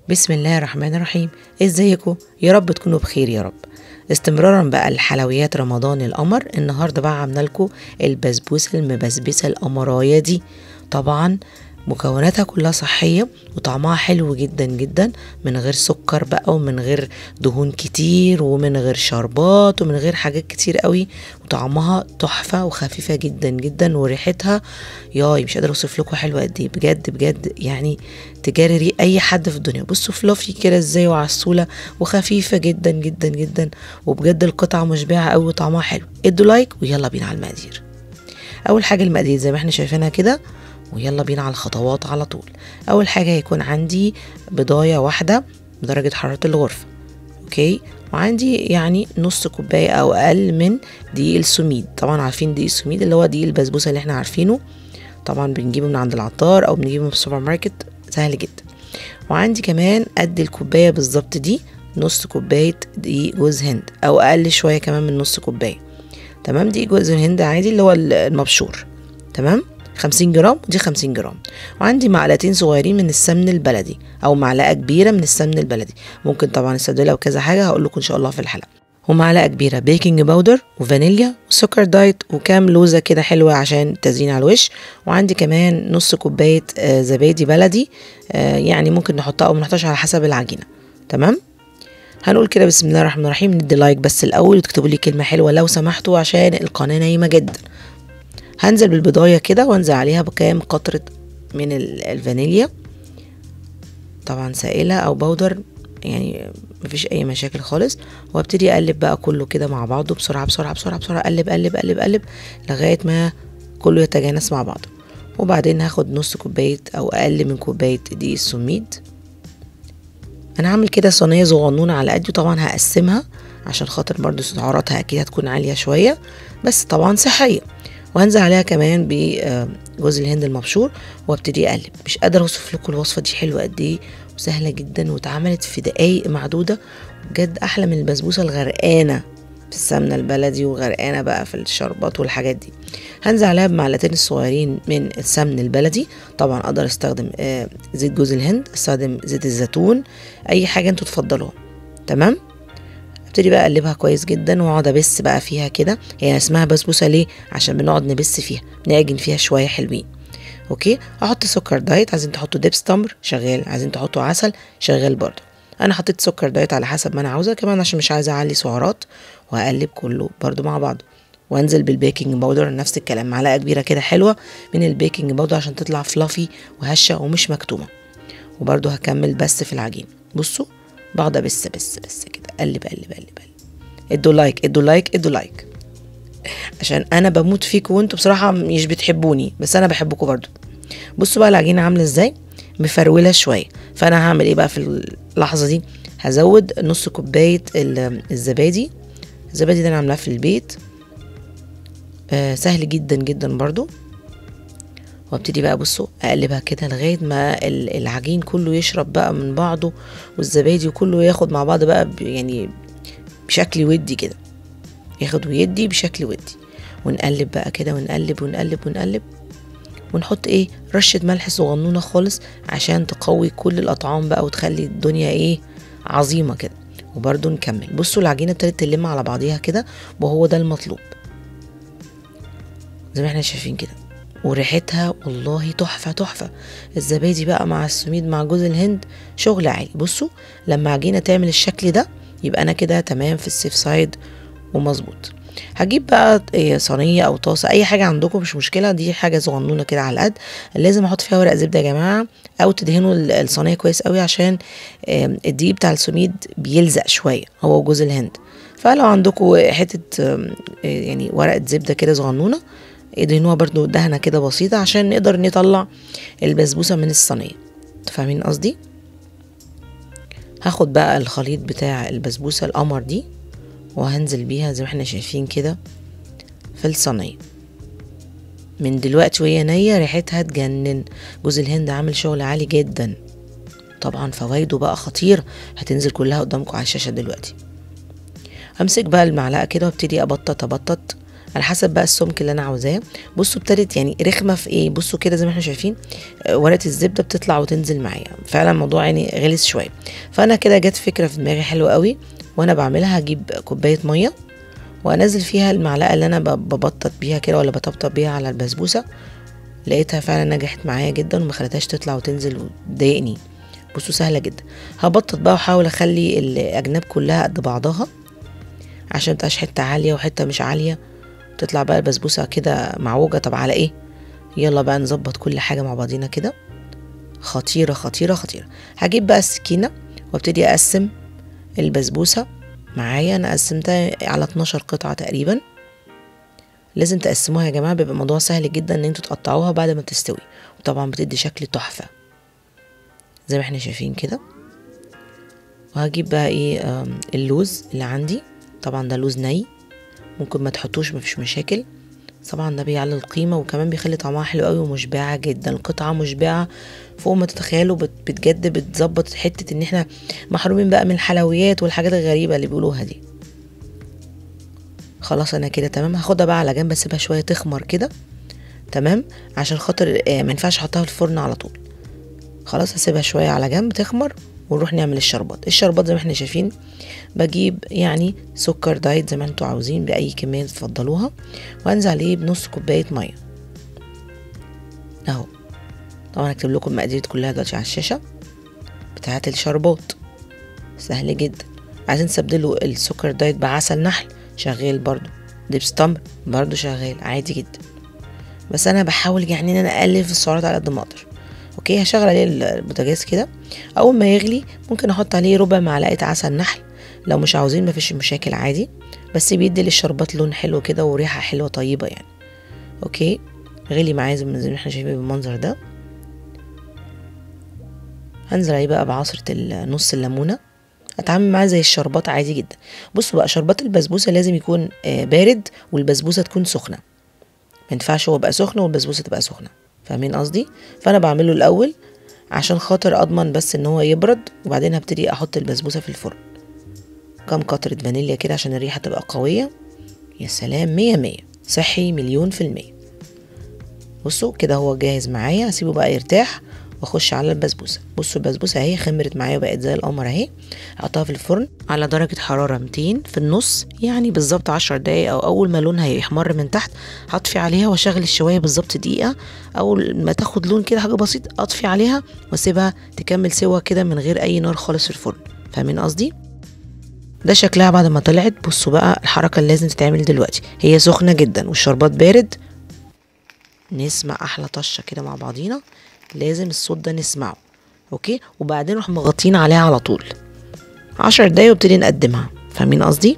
بسم الله الرحمن الرحيم ازيكم يا رب تكونوا بخير يا رب استمرارا بقى لحلويات رمضان القمر النهارده بقى عامله لكم البسبوسه المبسبسه القمرايه دي طبعا مكوناتها كلها صحية وطعمها حلو جدا جدا من غير سكر بقى ومن غير دهون كتير ومن غير شربات ومن غير حاجات كتير قوي وطعمها تحفة وخفيفة جدا جدا وريحتها ياي مش قادرة اوصف لكم حلوة قد ايه بجد بجد يعني تجاري ريق اي حد في الدنيا بصوا فلافي كده ازاي وعسولة وخفيفة جدا جدا جدا وبجد القطعة مشبعة قوي وطعمها حلو ادوا لايك ويلا بينا على المقادير اول حاجة المقادير زي ما احنا شايفينها كده ويلا بينا على الخطوات على طول اول حاجه هيكون عندي بضايه واحده بدرجه حراره الغرفه اوكي وعندي يعني نص كوبايه او اقل من دقيق السميد طبعا عارفين دقيق السميد اللي هو دقيق البسبوسه اللي احنا عارفينه طبعا بنجيبه من عند العطار او بنجيبه من السوبر ماركت سهل جدا وعندي كمان قد الكوبايه بالظبط دي نص كوبايه دقيق جوز هند او اقل شويه كمان من نص كوبايه تمام دقيق جوز الهند عادي اللي هو المبشور تمام 50 جرام ودي 50 جرام وعندي معلقتين صغيرين من السمن البلدي او معلقه كبيره من السمن البلدي ممكن طبعا استبدلها وكذا حاجه هقول لكم ان شاء الله في الحلقه ومعلقه كبيره بيكنج باودر وفانيليا وسكر دايت وكام لوزه كده حلوه عشان تزيين على الوش وعندي كمان نص كوبايه آه زبادي بلدي آه يعني ممكن نحطها او ما نحطهاش على حسب العجينه تمام هنقول كده بسم الله الرحمن الرحيم ندي لايك بس الاول وتكتبوا لي كلمه حلوه لو سمحتوا عشان القناه نايمه جدا هنزل بالبضايه كده وانزل عليها بكام قطره من الفانيليا طبعا سائله او بودر يعني مفيش اي مشاكل خالص وابتدي اقلب بقى كله كده مع بعضه بسرعه بسرعه بسرعه بسرعه اقلب اقلب اقلب اقلب لغايه ما كله يتجانس مع بعضه وبعدين هاخد نص كوبايه او اقل من كوبايه دقيق السميد انا هعمل كده صينيه صغنونه على قدي طبعا هقسمها عشان خاطر برضو سعراتها اكيد هتكون عاليه شويه بس طبعا صحيه وهنزل عليها كمان بجوز الهند المبشور وابتدي اقلب مش قادره اوصف لكم الوصفه دي حلوه قد ايه وسهله جدا واتعملت في دقايق معدوده بجد احلى من البسبوسه الغرقانه في السمنه البلدي وغرقانه بقى في الشربات والحاجات دي هنزل عليها بمعلقتين الصغيرين من السمن البلدي طبعا اقدر استخدم زيت جوز الهند استخدم زيت الزيتون اي حاجه انتوا تفضلوها تمام ابتدي بقى اقلبها كويس جدا واقعد ابس بقى فيها كده هي اسمها بسبوسه ليه عشان بنقعد نبس فيها نعجن فيها شويه حلوين اوكي احط سكر دايت عايزين تحطوا دبس تمر شغال عايزين تحطوا عسل شغال برضو انا حطيت سكر دايت على حسب ما انا عاوزه كمان عشان مش عايزه اعلي سعرات وهقلب كله برضو مع بعض وانزل بالبيكنج باودر نفس الكلام معلقه كبيره كده حلوه من البيكنج باودر عشان تطلع فلافي وهشه ومش مكتومه وبرضو هكمل بس في العجين بصوا بقعد ابس بس بس كده قلب قلب قلب قلب ادوا لايك ادوا لايك ادوا لايك عشان انا بموت فيكم وانتوا بصراحه مش بتحبوني بس انا بحبكم برضو بصوا بقى العجينه عامله ازاي مفروله شويه فانا هعمل ايه بقى في اللحظه دي هزود نص كوبايه الزبادي الزبادي ده انا عاملاه في البيت آه سهل جدا جدا برضو وابتدي بقى بصوا اقلبها كده لغايه ما العجين كله يشرب بقى من بعضه والزبادي وكله ياخد مع بعض بقى يعني بشكل ودي كده ياخد ويدي بشكل ودي ونقلب بقى كده ونقلب ونقلب ونقلب ونحط ايه رشة ملح صغنونة خالص عشان تقوي كل الأطعام بقى وتخلي الدنيا ايه عظيمة كده وبرده نكمل بصوا العجينة ابتدت تلم على بعضيها كده وهو ده المطلوب زي ما احنا شايفين كده وريحتها والله تحفة تحفة الزبادي بقى مع السميد مع جوز الهند شغل عالي بصوا لما عجينة تعمل الشكل ده يبقى أنا كده تمام في السيف سايد ومظبوط هجيب بقى صينية أو طاسة أي حاجة عندكم مش مشكلة دي حاجة صغنونة كده على القد لازم أحط فيها ورق زبدة يا جماعة أو تدهنوا الصينية كويس قوي عشان الدقيق بتاع السميد بيلزق شوية هو وجوز الهند فلو عندكم حتة يعني ورقة زبدة كده صغنونة ادهنوها برضو دهنة كده بسيطة عشان نقدر نطلع البسبوسة من الصينية فاهمين قصدي هاخد بقى الخليط بتاع البسبوسة القمر دي وهنزل بيها زي ما احنا شايفين كده في الصينية من دلوقتي وهي نية ريحتها تجنن جوز الهند عامل شغل عالي جدا طبعا فوائده بقى خطير هتنزل كلها قدامكم على الشاشة دلوقتي امسك بقى المعلقة كده وابتدي ابطط ابطط على حسب بقى السمك اللي انا عاوزاه بصوا ابتدت يعني رخمه في ايه بصوا كده زي ما احنا شايفين آه، ورقه الزبده بتطلع وتنزل معايا فعلا الموضوع يعني غلس شويه فانا كده جت فكره في دماغي حلوه قوي وانا بعملها هجيب كوبايه ميه وانزل فيها المعلقه اللي انا ب- ببطط بيها كده ولا بطبطب بيها على البسبوسه لقيتها فعلا نجحت معايا جدا وما خلتهاش تطلع وتنزل وتضايقني بصوا سهله جدا هبطط بقى واحاول اخلي الاجناب كلها قد بعضها عشان متبقاش حته عاليه وحته مش عاليه تطلع بقى البسبوسه كده معوجه طب على ايه يلا بقى نظبط كل حاجه مع بعضينا كده خطيره خطيره خطيره هجيب بقى السكينه وابتدي اقسم البسبوسه معايا انا قسمتها على 12 قطعه تقريبا لازم تقسموها يا جماعه بيبقى الموضوع سهل جدا ان انتوا تقطعوها بعد ما تستوي وطبعا بتدي شكل تحفه زي ما احنا شايفين كده وهجيب بقى ايه آم، اللوز اللي عندي طبعا ده لوز ني ممكن ما تحطوش مفيش مشاكل طبعا ده بيعلي القيمة وكمان بيخلي طعمها حلو قوي ومشبعة جدا القطعة مشبعة فوق ما تتخيلوا بت- بتجد بتظبط حتة ان احنا محرومين بقى من الحلويات والحاجات الغريبة اللي بيقولوها دي خلاص انا كده تمام هاخدها بقى على جنب اسيبها شوية تخمر كده تمام عشان خاطر آه، ما ينفعش احطها في الفرن على طول خلاص هسيبها شوية على جنب تخمر ونروح نعمل الشربات الشربات زي ما احنا شايفين بجيب يعني سكر دايت زي ما انتوا عاوزين بأي كمية تفضلوها وانزل عليه بنص كوباية مية اهو طبعا هكتب لكم المقادير كلها دلوقتي على الشاشة بتاعة الشربات سهل جدا عايزين تستبدلوا السكر دايت بعسل نحل شغال برضو دبس تمر برضو شغال عادي جدا بس انا بحاول يعني ان انا اقلل في السعرات على قد ما اقدر اوكي هشغل عليه البوتاجاز كده اول ما يغلي ممكن احط عليه ربع معلقه عسل نحل لو مش عاوزين مفيش مشاكل عادي بس بيدي للشربات لون حلو كده وريحه حلوه طيبه يعني اوكي غلي معايا زي ما زي ما احنا شايفين بالمنظر ده هنزل عليه بقى بعصرة ال- نص الليمونة اتعامل معاه زي الشربات عادي جدا بصوا بقى شربات البسبوسة لازم يكون آه، بارد والبسبوسة تكون سخنة ما ينفعش هو يبقى سخن والبسبوسة تبقى سخنة فاهمين قصدي فانا بعمله الاول عشان خاطر اضمن بس ان هو يبرد وبعدين هبتدي احط البسبوسة في الفرن كام قطرة فانيليا كده عشان الريحة تبقى قوية يا سلام مية مية صحي مليون في المية بصوا كده هو جاهز معايا هسيبه بقى يرتاح واخش على البسبوسه بصوا البسبوسه اهي خمرت معايا وبقت زي القمر اهي احطها في الفرن على درجه حراره 200 في النص يعني بالظبط 10 دقايق او اول ما لونها يحمر من تحت هطفي عليها واشغل الشوايه بالظبط دقيقه اول ما تاخد لون كده حاجه بسيط اطفي عليها واسيبها تكمل سوا كده من غير اي نار خالص في الفرن فاهمين قصدي ده شكلها بعد ما طلعت بصوا بقى الحركه اللي لازم تتعمل دلوقتي هي سخنه جدا والشربات بارد نسمع احلى طشه كده مع بعضينا لازم الصوت ده نسمعه اوكي وبعدين نروح مغطين عليها على طول عشر دقايق وابتدي نقدمها فاهمين قصدي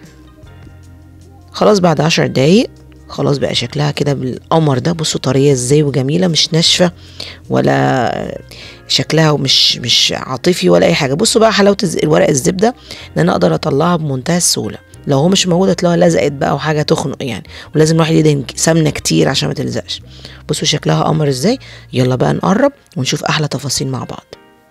خلاص بعد عشر دقايق خلاص بقى شكلها كده بالقمر ده بصوا طريه ازاي وجميله مش ناشفه ولا شكلها مش مش عاطفي ولا اي حاجه بصوا بقى حلاوه الز- الورق الزبده ان انا اقدر اطلعها بمنتهى السهوله لو هو مش موجود هتلاقيها لزقت بقى وحاجه تخنق يعني ولازم الواحد يدهن سمنه كتير عشان ما تلزقش بصوا شكلها قمر ازاي يلا بقى نقرب ونشوف احلى تفاصيل مع بعض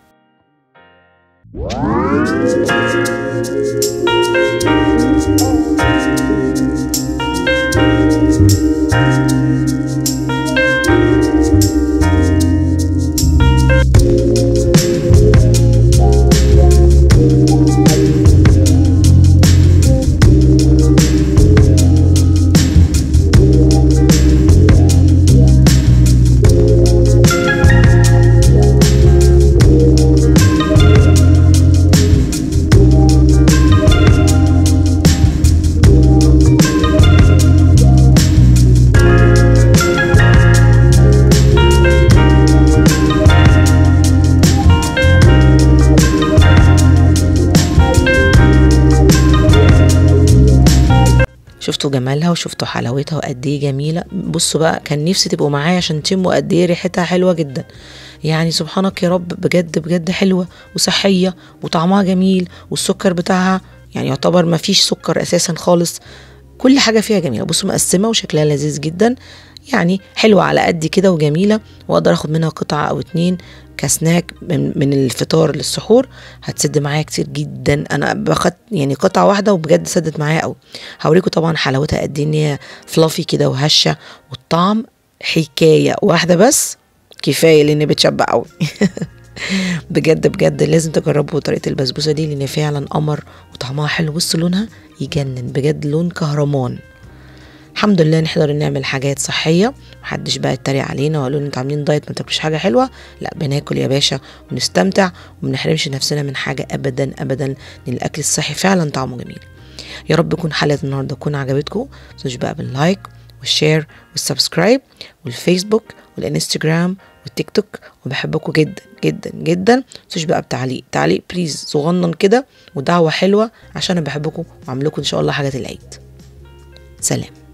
شفتوا جمالها وشفتوا حلاوتها وقد ايه جميله بصوا بقى كان نفسي تبقوا معايا عشان تشموا قد ايه ريحتها حلوه جدا يعني سبحانك يا رب بجد بجد حلوه وصحيه وطعمها جميل والسكر بتاعها يعني يعتبر ما فيش سكر اساسا خالص كل حاجه فيها جميله بصوا مقسمه وشكلها لذيذ جدا يعني حلوة على قد كده وجميلة واقدر اخد منها قطعة او اتنين كسناك من, من الفطار للسحور هتسد معايا كتير جدا انا باخد يعني قطعة واحدة وبجد سدت معايا قوي هوريكم طبعا حلاوتها قد ايه ان هي فلافي كده وهشة والطعم حكاية واحدة بس كفاية لان بتشبع قوي بجد بجد لازم تجربوا طريقة البسبوسة دي لان فعلا قمر وطعمها حلو بص لونها يجنن بجد لون كهرمان الحمد لله نقدر نعمل حاجات صحية محدش بقى يتريق علينا وقالوا انتوا عاملين دايت ما تاكلوش حاجة حلوة لا بناكل يا باشا ونستمتع وما نحرمش نفسنا من حاجة ابدا ابدا لان الاكل الصحي فعلا طعمه جميل يا رب تكون حلقة النهاردة تكون عجبتكم متنسوش بقى باللايك والشير والسبسكرايب والفيسبوك والانستجرام والتيك توك وبحبكم جدا جدا جدا متنسوش بقى بتعليق تعليق بليز صغنن كده ودعوة حلوة عشان انا بحبكم وعامل لكم ان شاء الله حاجات العيد سلام